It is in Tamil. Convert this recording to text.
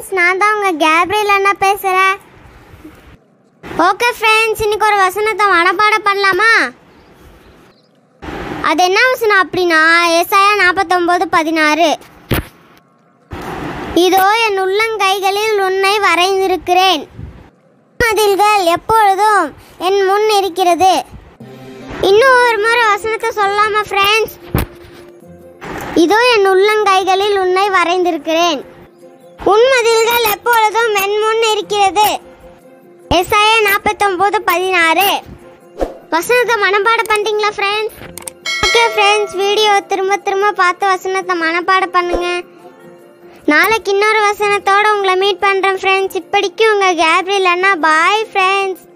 ஃப்ரெண்ட்ஸ் நான் தான் உங்கள் கேப்ரியல் அண்ணா பேசுகிறேன் ஓகே ஃப்ரெண்ட்ஸ் இன்னைக்கு ஒரு வசனத்தை மனப்பாடம் பண்ணலாமா அது என்ன வசனம் அப்படின்னா ஏசாயா நாற்பத்தொம்போது பதினாறு இதோ என் உள்ளங்கைகளில் உன்னை வரைந்திருக்கிறேன் மதில்கள் எப்பொழுதும் என் முன் இருக்கிறது இன்னும் ஒரு முறை வசனத்தை சொல்லாமா ஃப்ரெண்ட்ஸ் இதோ என் உள்ளங்கைகளில் உன்னை வரைந்திருக்கிறேன் உன் மதில்கள் எப்பொழுதும் என் முன் இருக்கிறது எஸ்ஐய நாற்பத்தொம்போது பதினாறு வசனத்தை மனப்பாடம் பண்ணிட்டீங்களா ஃப்ரெண்ட்ஸ் ஓகே ஃப்ரெண்ட்ஸ் வீடியோ திரும்ப திரும்ப பார்த்து வசனத்தை மனப்பாடம் பண்ணுங்க நாளைக்கு இன்னொரு வசனத்தோட உங்களை மீட் பண்ணுறேன் ஃப்ரெண்ட்ஸ் இப்படிக்கு உங்கள் கேப்ரியல் அண்ணா பாய் ஃப்ரெண்ட்ஸ்